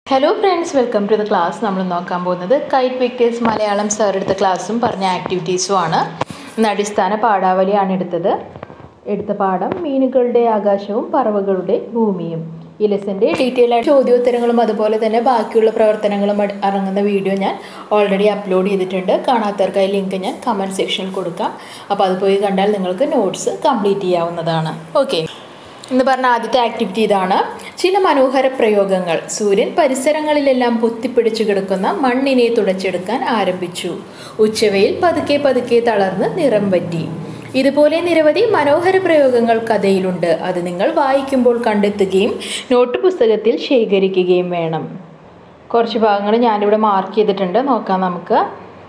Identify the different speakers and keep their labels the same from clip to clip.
Speaker 1: hello friends welcome to the class നമ്മൾ നോക്കാൻ പോകുന്നത് കൈറ്റ് വിക്ടേഴ്സ് മലയാളം സാർ എടുത്ത ക്ലാസ്സും പറഞ്ഞ ആക്ടിവിറ്റീസും ആണ് ഇന്ന് അടിസ്ഥാന പാഠാവലിയാണ് എടുത്തത് എടുത്ത പാഠം മീനുകളുടെ ആകാശവും പറവകളുടെ ഭൂമിയും ഈ ലെസൻ്റെ ഡീറ്റെയിൽ ആയിട്ട് ചോദ്യോത്തരങ്ങളും അതുപോലെ തന്നെ ബാക്കിയുള്ള പ്രവർത്തനങ്ങളും അട- അടങ്ങുന്ന വീഡിയോ ഞാൻ ഓൾറെഡി അപ്ലോഡ് ചെയ്തിട്ടുണ്ട് കാണാത്തവർക്കായി ലിങ്ക് ഞാൻ കമൻറ്റ് സെക്ഷനിൽ കൊടുക്കാം അപ്പോൾ അത് പോയി കണ്ടാൽ നിങ്ങൾക്ക് നോട്ട്സ് കംപ്ലീറ്റ് ചെയ്യാവുന്നതാണ് ഓക്കെ എന്ന് പറഞ്ഞ ആദ്യത്തെ ആക്ടിവിറ്റി ഇതാണ് ചില മനോഹര പ്രയോഗങ്ങൾ സൂര്യൻ പരിസരങ്ങളിലെല്ലാം പൊത്തിപ്പിടിച്ചു കിടക്കുന്ന മണ്ണിനെ തുടച്ചെടുക്കാൻ ആരംഭിച്ചു ഉച്ചവയിൽ പതുക്കെ പതുക്കെ തളർന്ന് നിറം പറ്റി ഇതുപോലെ നിരവധി മനോഹര പ്രയോഗങ്ങൾ കഥയിലുണ്ട് അത് നിങ്ങൾ വായിക്കുമ്പോൾ കണ്ടെത്തുകയും നോട്ട് പുസ്തകത്തിൽ ശേഖരിക്കുകയും വേണം കുറച്ച് ഭാഗങ്ങൾ ഞാനിവിടെ മാർക്ക് ചെയ്തിട്ടുണ്ട് നോക്കാം നമുക്ക്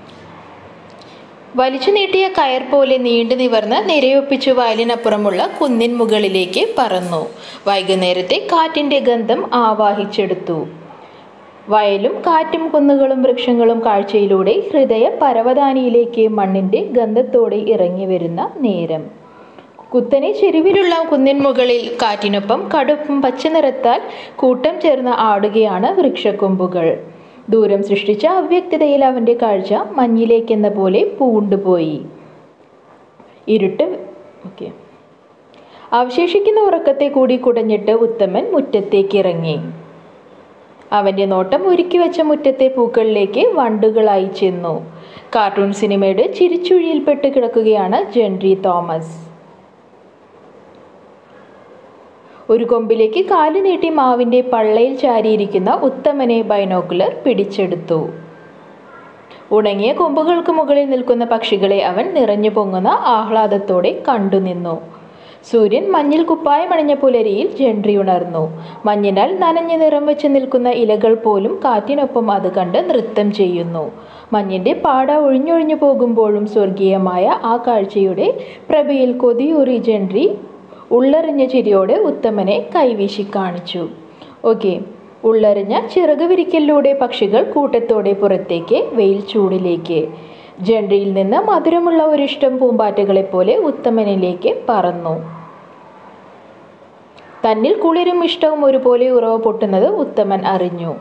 Speaker 1: വലിച്ചു നീട്ടിയ കയർ പോലെ നീണ്ടു നിവർന്ന് നിരയൊപ്പിച്ചു വയലിനപ്പുറമുള്ള കുന്നിൻ മുകളിലേക്ക് പറന്നു വൈകുന്നേരത്തെ കാറ്റിൻ്റെ ഗന്ധം ആവാഹിച്ചെടുത്തു വയലും കാറ്റും കുന്നുകളും വൃക്ഷങ്ങളും കാഴ്ചയിലൂടെ ഹൃദയ പരവതാനിയിലേക്ക് മണ്ണിൻ്റെ ഗന്ധത്തോടെ ഇറങ്ങി വരുന്ന നേരം കുത്തനെ ചെരുവിലുള്ള കുന്നിൻ മുകളിൽ കാറ്റിനൊപ്പം കടുപ്പും പച്ച നിറത്താൽ കൂട്ടം ചേർന്ന് ആടുകയാണ് വൃക്ഷക്കൊമ്പുകൾ ദൂരം സൃഷ്ടിച്ച അവ്യക്തതയിൽ അവൻ്റെ കാഴ്ച മഞ്ഞിലേക്കെന്ന പോലെ പൂണ്ടുപോയി ഇരുട്ട് ഓക്കെ അവശേഷിക്കുന്ന ഉറക്കത്തെ കൂടി കുടഞ്ഞിട്ട് ഉത്തമൻ മുറ്റത്തേക്ക് ഇറങ്ങി അവൻ്റെ നോട്ടം ഒരുക്കി വെച്ച മുറ്റത്തെ പൂക്കളിലേക്ക് വണ്ടുകളായി ചെന്നു കാർട്ടൂൺ സിനിമയുടെ ചിരിച്ചുഴിയിൽപ്പെട്ട് കിടക്കുകയാണ് ജെൻറി തോമസ് ഒരു കൊമ്പിലേക്ക് കാല് നീട്ടി മാവിൻ്റെ പള്ളയിൽ ചാരിയിരിക്കുന്ന ഉത്തമനെ ബൈനോക്കുലർ പിടിച്ചെടുത്തു ഉണങ്ങിയ കൊമ്പുകൾക്ക് മുകളിൽ നിൽക്കുന്ന പക്ഷികളെ അവൻ നിറഞ്ഞു പൊങ്ങുന്ന ആഹ്ലാദത്തോടെ കണ്ടുനിന്നു സൂര്യൻ മഞ്ഞിൽ കുപ്പായമണിഞ്ഞ പുലരിയിൽ ജെൻട്രി ഉണർന്നു മഞ്ഞിനാൽ നനഞ്ഞു നിറം വെച്ച് നിൽക്കുന്ന ഇലകൾ പോലും കാറ്റിനൊപ്പം അത് കണ്ട് നൃത്തം ചെയ്യുന്നു മഞ്ഞിൻ്റെ പാട ഒഴിഞ്ഞൊഴിഞ്ഞു പോകുമ്പോഴും സ്വർഗീയമായ ആ കാഴ്ചയുടെ പ്രഭയിൽ കൊതിയൂറി ജെൻട്രി ഉള്ളറിഞ്ഞ ചിരിയോടെ ഉത്തമനെ കൈവീശി കാണിച്ചു ഓക്കെ ഉള്ളറിഞ്ഞ ചിറക് വിരിക്കലിലൂടെ പക്ഷികൾ കൂട്ടത്തോടെ പുറത്തേക്ക് വെയിൽ ചൂടിലേക്ക് ജെൻറിയിൽ നിന്ന് മധുരമുള്ള ഒരിഷ്ടം പൂമ്പാറ്റകളെപ്പോലെ ഉത്തമനിലേക്ക് പറന്നു തന്നിൽ കുളിരും ഇഷ്ടവും ഒരുപോലെ ഉറവ പൊട്ടുന്നത് ഉത്തമൻ അറിഞ്ഞു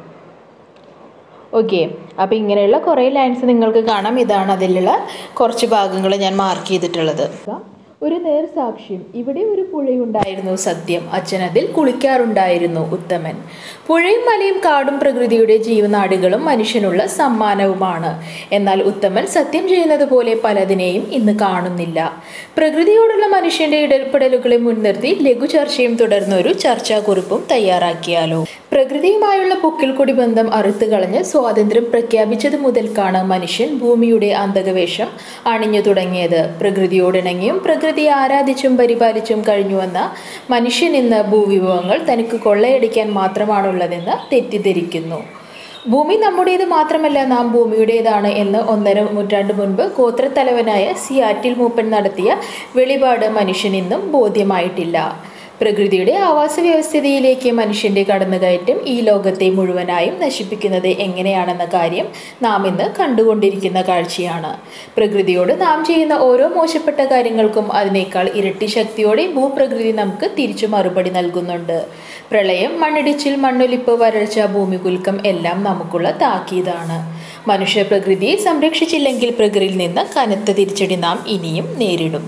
Speaker 1: ഓക്കെ അപ്പോൾ ഇങ്ങനെയുള്ള കുറേ ലൈൻസ് നിങ്ങൾക്ക് കാണാം ഇതാണ് അതിലുള്ള കുറച്ച് ഭാഗങ്ങൾ ഞാൻ മാർക്ക് ചെയ്തിട്ടുള്ളത് ഒരു നേർസാക്ഷ്യം ഇവിടെ ഒരു പുഴയുണ്ടായിരുന്നു സത്യം അച്ഛൻ അതിൽ കുളിക്കാറുണ്ടായിരുന്നു ഉത്തമൻ പുഴയും മലയും കാടും പ്രകൃതിയുടെ ജീവനാടുകളും മനുഷ്യനുള്ള സമ്മാനവുമാണ് എന്നാൽ ഉത്തമൻ സത്യം ചെയ്യുന്നത് പോലെ പലതിനെയും ഇന്ന് കാണുന്നില്ല പ്രകൃതിയോടുള്ള മനുഷ്യന്റെ ഇടപെടലുകളെ മുൻനിർത്തി ലഘു ചർച്ചയും തുടർന്ന് ഒരു ചർച്ചാക്കുറിപ്പും തയ്യാറാക്കിയാലോ പ്രകൃതിയുമായുള്ള പൊക്കിൾക്കൊടി ബന്ധം അറുത്തു കളഞ്ഞ് സ്വാതന്ത്ര്യം പ്രഖ്യാപിച്ചത് മുതൽക്കാണ് മനുഷ്യൻ ഭൂമിയുടെ അന്തകവേഷം അണിഞ്ഞു തുടങ്ങിയത് പ്രകൃതിയോടിണങ്ങിയും പ്രകൃതിയെ ആരാധിച്ചും പരിപാലിച്ചും കഴിഞ്ഞുവന്ന മനുഷ്യൻ ഇന്ന് ഭൂവിഭവങ്ങൾ തനിക്ക് കൊള്ളയടിക്കാൻ മാത്രമാണുള്ളതെന്ന് തെറ്റിദ്ധരിക്കുന്നു ഭൂമി നമ്മുടേത് മാത്രമല്ല നാം ഭൂമിയുടേതാണ് എന്ന് ഒന്നര നൂറ്റാണ്ട് മുൻപ് ഗോത്രത്തലവനായ സിയാറ്റിൽ മൂപ്പൻ നടത്തിയ വെളിപാട് മനുഷ്യൻ ഇന്നും ബോധ്യമായിട്ടില്ല പ്രകൃതിയുടെ ആവാസ വ്യവസ്ഥിതിയിലേക്ക് മനുഷ്യന്റെ കടന്നുകയറ്റം ഈ ലോകത്തെ മുഴുവനായും നശിപ്പിക്കുന്നത് എങ്ങനെയാണെന്ന കാര്യം നാം ഇന്ന് കണ്ടുകൊണ്ടിരിക്കുന്ന കാഴ്ചയാണ് പ്രകൃതിയോട് നാം ചെയ്യുന്ന ഓരോ മോശപ്പെട്ട കാര്യങ്ങൾക്കും അതിനേക്കാൾ ഇരട്ടി ശക്തിയോടെ ഭൂപ്രകൃതി നമുക്ക് തിരിച്ചു മറുപടി നൽകുന്നുണ്ട് പ്രളയം മണ്ണിടിച്ചിൽ മണ്ണൊലിപ്പ് വരൾച്ച ഭൂമികുലുക്കം എല്ലാം നമുക്കുള്ള താക്കീതാണ് മനുഷ്യ പ്രകൃതിയെ സംരക്ഷിച്ചില്ലെങ്കിൽ പ്രകൃതിയിൽ നിന്ന് കനത്ത തിരിച്ചടി നാം ഇനിയും നേരിടും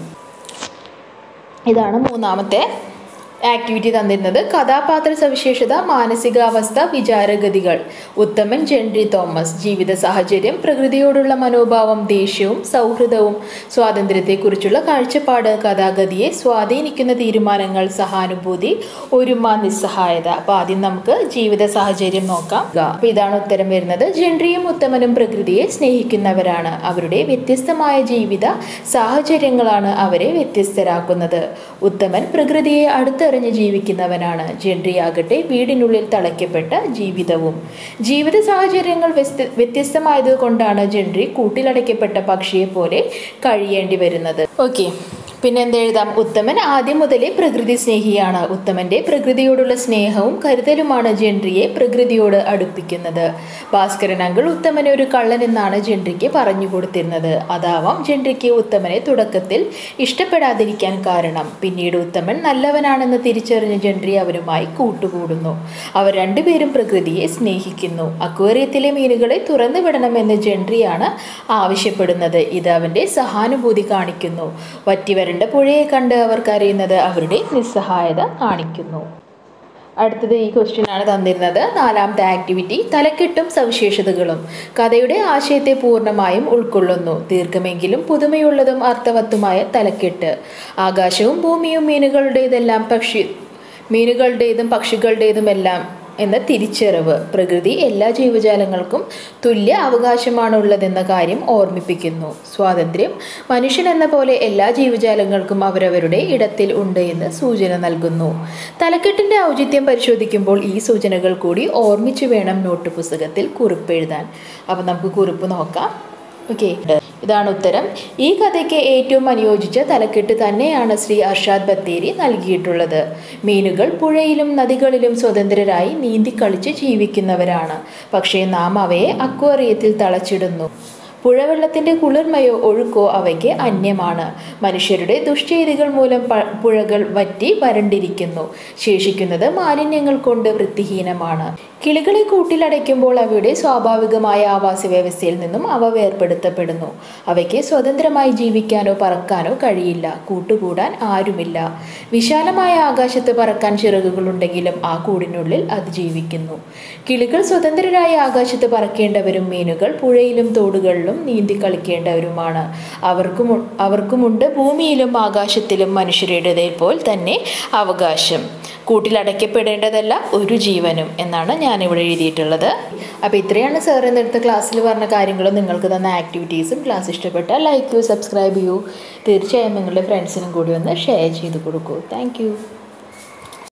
Speaker 1: ഇതാണ് മൂന്നാമത്തെ ആക്ടിവിറ്റി തന്നിരുന്നത് കഥാപാത്ര സവിശേഷത മാനസികാവസ്ഥ വിചാരഗതികൾ ഉത്തമൻ ജെൻറി തോമസ് ജീവിത സാഹചര്യം പ്രകൃതിയോടുള്ള മനോഭാവം ദേഷ്യവും സൗഹൃദവും സ്വാതന്ത്ര്യത്തെക്കുറിച്ചുള്ള കാഴ്ചപ്പാട് കഥാഗതിയെ സ്വാധീനിക്കുന്ന തീരുമാനങ്ങൾ സഹാനുഭൂതി ഒരുമ നിസ്സഹായത അപ്പോൾ ആദ്യം നമുക്ക് ജീവിത സാഹചര്യം നോക്കാം അപ്പോൾ ഇതാണ് ഉത്തരം വരുന്നത് ജെൻറിയും ഉത്തമനും പ്രകൃതിയെ സ്നേഹിക്കുന്നവരാണ് അവരുടെ വ്യത്യസ്തമായ ജീവിത സാഹചര്യങ്ങളാണ് അവരെ വ്യത്യസ്തരാക്കുന്നത് ഉത്തമൻ പ്രകൃതിയെ അടുത്തറിഞ്ഞ് ജീവിക്കുന്നവനാണ് ജെൻറി ആകട്ടെ വീടിനുള്ളിൽ തളയ്ക്കപ്പെട്ട ജീവിതവും ജീവിത സാഹചര്യങ്ങൾ വ്യസ്ത വ്യത്യസ്തമായത് കൊണ്ടാണ് ജെൻറി കൂട്ടിലടയ്ക്കപ്പെട്ട പക്ഷിയെ പോലെ കഴിയേണ്ടി വരുന്നത് ഓക്കെ പിന്നെ എന്തെഴുതാം ഉത്തമൻ ആദ്യം മുതലേ പ്രകൃതി സ്നേഹിയാണ് ഉത്തമന്റെ പ്രകൃതിയോടുള്ള സ്നേഹവും കരുതലുമാണ് ജെൻട്രിയെ പ്രകൃതിയോട് അടുപ്പിക്കുന്നത് ഭാസ്കരൻ അങ്കിൾ ഉത്തമനെ ഒരു കള്ളൻ എന്നാണ് ജെൻട്രിക്ക് പറഞ്ഞു കൊടുത്തിരുന്നത് അതാവാം ജെൻട്രിക്ക് ഉത്തമനെ തുടക്കത്തിൽ ഇഷ്ടപ്പെടാതിരിക്കാൻ കാരണം പിന്നീട് ഉത്തമൻ നല്ലവനാണെന്ന് തിരിച്ചറിഞ്ഞ ജെൻട്രി അവരുമായി കൂട്ടുകൂടുന്നു അവർ രണ്ടുപേരും പ്രകൃതിയെ സ്നേഹിക്കുന്നു അക്വേറിയത്തിലെ മീനുകളെ തുറന്നു വിടണമെന്ന് ജെൻട്രിയാണ് ആവശ്യപ്പെടുന്നത് ഇത് അവന്റെ സഹാനുഭൂതി കാണിക്കുന്നു വറ്റിവരണ്ട പുഴയെ കണ്ട് അവർ കരയുന്നത് അവരുടെ നിസ്സഹായത കാണിക്കുന്നു അടുത്തത് ഈ ക്വസ്റ്റ്യൻ ആണ് തന്നിരുന്നത് നാലാമത്തെ ആക്ടിവിറ്റി തലക്കെട്ടും സവിശേഷതകളും കഥയുടെ ആശയത്തെ പൂർണ്ണമായും ഉൾക്കൊള്ളുന്നു ദീർഘമെങ്കിലും പുതുമയുള്ളതും അർത്ഥവത്തുമായ തലക്കെട്ട് ആകാശവും ഭൂമിയും മീനുകളുടേതെല്ലാം പക്ഷി മീനുകളുടേതും പക്ഷികളുടേതുമെല്ലാം എന്ന തിരിച്ചറിവ് പ്രകൃതി എല്ലാ ജീവജാലങ്ങൾക്കും തുല്യ അവകാശമാണുള്ളതെന്ന കാര്യം ഓർമ്മിപ്പിക്കുന്നു സ്വാതന്ത്ര്യം മനുഷ്യൻ എന്ന പോലെ എല്ലാ ജീവജാലങ്ങൾക്കും അവരവരുടെ ഇടത്തിൽ ഉണ്ട് എന്ന് സൂചന നൽകുന്നു തലക്കെട്ടിന്റെ ഔചിത്യം പരിശോധിക്കുമ്പോൾ ഈ സൂചനകൾ കൂടി ഓർമ്മിച്ചു വേണം നോട്ട് പുസ്തകത്തിൽ കുറിപ്പ് എഴുതാൻ അപ്പം നമുക്ക് കുറിപ്പ് നോക്കാം ഓക്കെ ഇതാണ് ഉത്തരം ഈ കഥയ്ക്ക് ഏറ്റവും അനുയോജിച്ച തലക്കെട്ട് തന്നെയാണ് ശ്രീ അർഷാദ് ബത്തേരി നൽകിയിട്ടുള്ളത് മീനുകൾ പുഴയിലും നദികളിലും സ്വതന്ത്രരായി നീന്തിക്കളിച്ച് ജീവിക്കുന്നവരാണ് പക്ഷേ നാം അവയെ അക്വേറിയത്തിൽ തളച്ചിടുന്നു പുഴവെള്ളത്തിൻ്റെ കുളിർമയോ ഒഴുക്കോ അവയ്ക്ക് അന്യമാണ് മനുഷ്യരുടെ ദുഷ്ചെയ്തികൾ മൂലം പ പുഴകൾ വറ്റി വരണ്ടിരിക്കുന്നു ശേഷിക്കുന്നത് മാലിന്യങ്ങൾ കൊണ്ട് വൃത്തിഹീനമാണ് കിളികളെ കൂട്ടിലടയ്ക്കുമ്പോൾ അവയുടെ സ്വാഭാവികമായ ആവാസ വ്യവസ്ഥയിൽ നിന്നും അവ വേർപെടുത്തപ്പെടുന്നു അവയ്ക്ക് സ്വതന്ത്രമായി ജീവിക്കാനോ പറക്കാനോ കഴിയില്ല കൂട്ടുകൂടാൻ ആരുമില്ല വിശാലമായ ആകാശത്ത് പറക്കാൻ ചിറകുകളുണ്ടെങ്കിലും ആ കൂടിനുള്ളിൽ അത് ജീവിക്കുന്നു കിളികൾ സ്വതന്ത്രരായ ആകാശത്ത് പറക്കേണ്ടവരും മീനുകൾ പുഴയിലും തോടുകളിലും നീന്തി കളിക്കേണ്ടവരുമാണ് അവർക്കും അവർക്കുമുണ്ട് ഭൂമിയിലും ആകാശത്തിലും മനുഷ്യരുടേതേ പോൽ തന്നെ അവകാശം കൂട്ടിലടയ്ക്കപ്പെടേണ്ടതല്ല ഒരു ജീവനും എന്നാണ് ഞാനിവിടെ എഴുതിയിട്ടുള്ളത് അപ്പോൾ ഇത്രയാണ് സാർ എന്നെടുത്ത ക്ലാസ്സിൽ പറഞ്ഞ കാര്യങ്ങളും നിങ്ങൾക്ക് തന്ന ആക്ടിവിറ്റീസും ക്ലാസ് ഇഷ്ടപ്പെട്ടാൽ ലൈക്ക് ചെയ്യൂ സബ്സ്ക്രൈബ് ചെയ്യൂ തീർച്ചയായും നിങ്ങളുടെ ഫ്രണ്ട്സിനും കൂടി ഒന്ന് ഷെയർ ചെയ്ത് കൊടുക്കൂ താങ്ക്